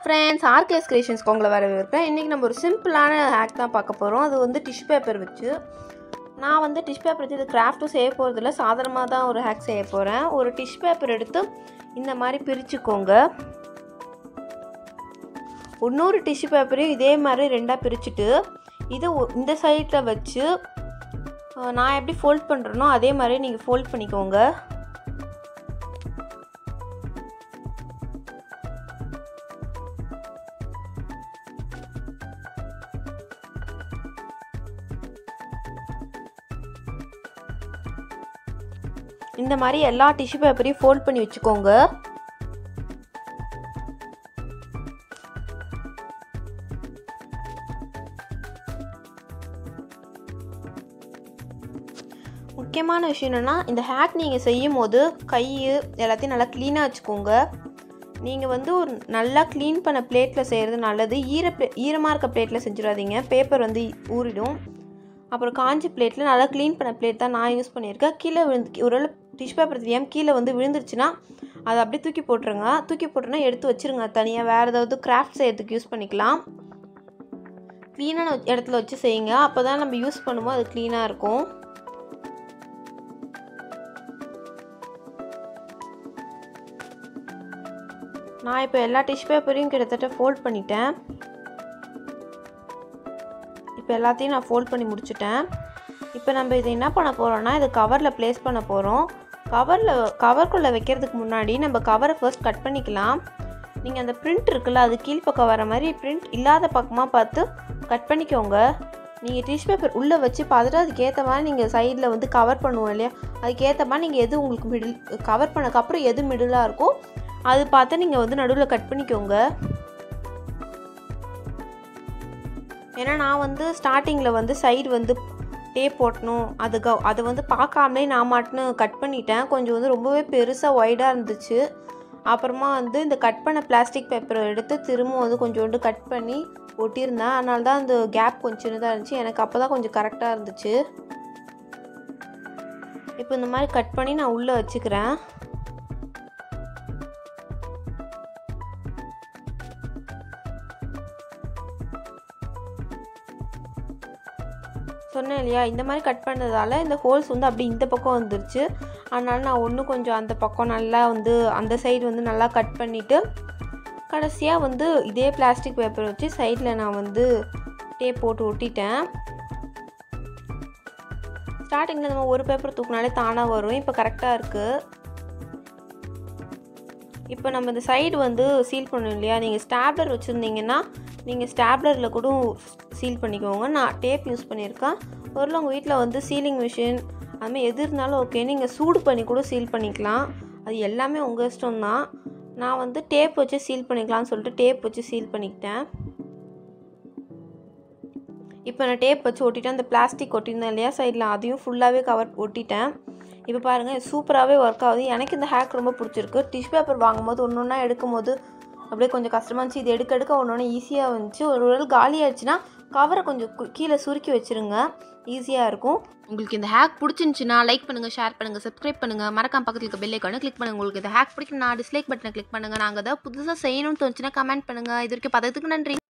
friends ஆர்கேஸ் கிரியேஷன்ஸ்க்கு உங்களை வரவேற்கிறேன் இன்றைக்கி நம்ம ஒரு சிம்பிளான ஹேக் தான் பார்க்க போகிறோம் அது வந்து டிஷ்யூ பேப்பர் வச்சு நான் வந்து டிஷ் பேப்பர் வச்சு இது கிராஃப்ட்டும் செய்ய போகிறதில்ல சாதாரணமாக தான் ஒரு ஹேக் செய்ய போகிறேன் ஒரு டிஷ் பேப்பர் எடுத்து இந்த மாதிரி பிரிச்சுக்கோங்க இன்னொரு டிஷ்யூ பேப்பரையும் இதே மாதிரி ரெண்டாக பிரிச்சுட்டு இதை ஒ- இந்த சைடில் வச்சு அஹ், நான் எப்படி ஃபோல்ட் பண்ணுறேனோ அதே மாதிரி நீங்கள் ஃபோல்ட் பண்ணிக்கோங்க இந்த மாதிரி எல்லா டிஷ்யூ பேப்பரையும் ஃபோல்ட் பண்ணி வச்சுக்கோங்க முக்கியமான விஷயம் என்னென்னா இந்த ஹேக் நீங்கள் செய்யும் போது கை எல்லாத்தையும் நல்லா க்ளீனாக வச்சுக்கோங்க நீங்கள் வந்து ஒரு நல்லா க்ளீன் பண்ண பிளேட்டில் செய்கிறது நல்லது ஈர பிளே ஈரமாக இருக்க பிளேட்டில் செஞ்சிடாதீங்க பேப்பர் வந்து ஊறிடும் அப்புறம் காஞ்சி பிளேட்டில் நல்லா க்ளீன் பண்ண பிளேட் தான் நான் யூஸ் பண்ணியிருக்கேன் கீழே விழுந்து ஒரு டிஷ் பேப்பர் தெரியாமல் கீழே வந்து விழுந்துருச்சுன்னா அதை அப்படியே தூக்கி போட்டுருங்க தூக்கி போட்டுனா எடுத்து வச்சிருங்க தனியாக வேறு ஏதாவது கிராஃப்ட் செய்யறதுக்கு யூஸ் பண்ணிக்கலாம் க்ளீனான இடத்துல வச்சு செய்யுங்க அப்போ தான் நம்ம யூஸ் பண்ணும்போது அது க்ளீனாக இருக்கும் நான் இப்போ எல்லா டிஷ் பேப்பரையும் கிட்டத்தட்ட ஃபோல்ட் பண்ணிட்டேன் இப்போ எல்லாத்தையும் நான் ஃபோல்ட் பண்ணி முடிச்சிட்டேன் இப்போ நம்ம இதை என்ன பண்ண போகிறோம்னா இதை கவரில் ப்ளேஸ் பண்ண போகிறோம் கவரில் கவர்க்குள்ளே வைக்கிறதுக்கு முன்னாடி நம்ம கவரை ஃபர்ஸ்ட் கட் பண்ணிக்கலாம் நீங்கள் அந்த பிரிண்ட் இருக்குல்ல அது கீழ்ப்பக்கம் வர மாதிரி பிரிண்ட் இல்லாத பக்கமாக பார்த்து கட் பண்ணிக்கோங்க நீங்கள் டிஷ் பேப்பர் உள்ளே வச்சு பார்த்துட்டு அதுக்கேற்ற மாதிரி நீங்கள் சைடில் வந்து கவர் பண்ணுவோம் இல்லையா அதுக்கேற்ற மாதிரி நீங்கள் எது உங்களுக்கு மிடில் கவர் பண்ணக்கப்புறம் எது மிடிலாக இருக்கோ அது பார்த்து நீங்கள் வந்து நடுவில் கட் பண்ணிக்கோங்க ஏன்னா நான் வந்து ஸ்டார்டிங்கில் வந்து சைடு வந்து டேப் போட்டணும் அது க அதை வந்து பார்க்காமலே நான் மாட்டுன்னு கட் பண்ணிட்டேன் கொஞ்சம் வந்து ரொம்பவே பெருசாக ஒய்டாக இருந்துச்சு அப்புறமா வந்து இந்த கட் பண்ண பிளாஸ்டிக் பேப்பரை எடுத்து திரும்ப வந்து கொஞ்சோண்டு கட் பண்ணி ஒட்டியிருந்தேன் அதனால தான் அந்த கேப் கொஞ்சம் சின்னதாக இருந்துச்சு எனக்கு அப்போ தான் கொஞ்சம் கரெக்டாக இருந்துச்சு இப்போ இந்த மாதிரி கட் பண்ணி நான் உள்ளே வச்சுக்கிறேன் சொன்னேன் இல்லையா இந்த மாதிரி கட் பண்ணதால இந்த ஹோல்ஸ் வந்து அப்படி இந்த பக்கம் வந்துருச்சு அதனால நான் ஒன்று கொஞ்சம் அந்த பக்கம் நல்லா வந்து அந்த சைடு வந்து நல்லா கட் பண்ணிவிட்டு கடைசியாக வந்து இதே பிளாஸ்டிக் பேப்பர் வச்சு சைடில் நான் வந்து டேப் போட்டு ஒட்டிட்டேன் ஸ்டார்டிங்கில் நம்ம ஒரு பேப்பர் தூக்குனாலே தானாக வரும் இப்போ கரெக்டாக இருக்குது இப்போ நம்ம இந்த சைடு வந்து சீல் பண்ணணும் இல்லையா நீங்கள் ஸ்டாப்லர் வச்சுருந்தீங்கன்னா நீங்கள் ஸ்டாப்லரில் கூட சீல் பண்ணிக்கோங்க நான் டேப் யூஸ் பண்ணியிருக்கேன் ஒருவேளை உங்கள் வீட்டில் வந்து சீலிங் மிஷின் அதுமாதிரி எது இருந்தாலும் ஓகே நீங்கள் சூடு பண்ணி கூட சீல் பண்ணிக்கலாம் அது எல்லாமே உங்கள் இஷ்டம் தான் நான் வந்து டேப் வச்சு சீல் பண்ணிக்கலாம்னு சொல்லிட்டு டேப் வச்சு சீல் பண்ணிக்கிட்டேன் இப்போ நான் டேப் வச்சு ஒட்டிட்டேன் அந்த பிளாஸ்டிக் ஒட்டியிருந்தேன் இல்லையா சைடில் அதையும் ஃபுல்லாகவே கவர் ஒட்டிட்டேன் இப்போ பாருங்கள் சூப்பராகவே ஒர்க் ஆகுது எனக்கு இந்த ஹேக் ரொம்ப பிடிச்சிருக்கு டிஷ் பேப்பர் வாங்கும்போது ஒன்று ஒன்றா எடுக்கும் போது அப்படியே கொஞ்சம் கஷ்டமாக இருந்துச்சு இது எடுக்க எடுக்க ஒன்று ஒன்று ஈஸியாக வந்துச்சு ஒரு வேளை காலி ஆயிடுச்சுன்னா கவரை கொஞ்சம் கு- கீழே சுருக்கி வச்சுருங்க ஈஸியாக இருக்கும் உங்களுக்கு இந்த ஹேக் பிடிச்சிருந்துச்சுன்னா லைக் பண்ணுங்கள் ஷேர் பண்ணுங்கள் சப்ஸ்கிரைப் பண்ணுங்கள் மறக்காம பக்கத்தில் இருக்க பெல் ஐக்கானை கிளிக் பண்ணுங்கள் உங்களுக்கு இந்த ஹேக் பிடிக்கும் நான் டிஸ்லைக் பட்டனை கிளிக் பண்ணுங்கள் நாங்கள் ஏதாவது புதுசாக செய்யணும்னு தோணுச்சுன்னா கமெண்ட் பண்ணுங்கள் இது வரைக்கும் பதத்துக்கு நன்றி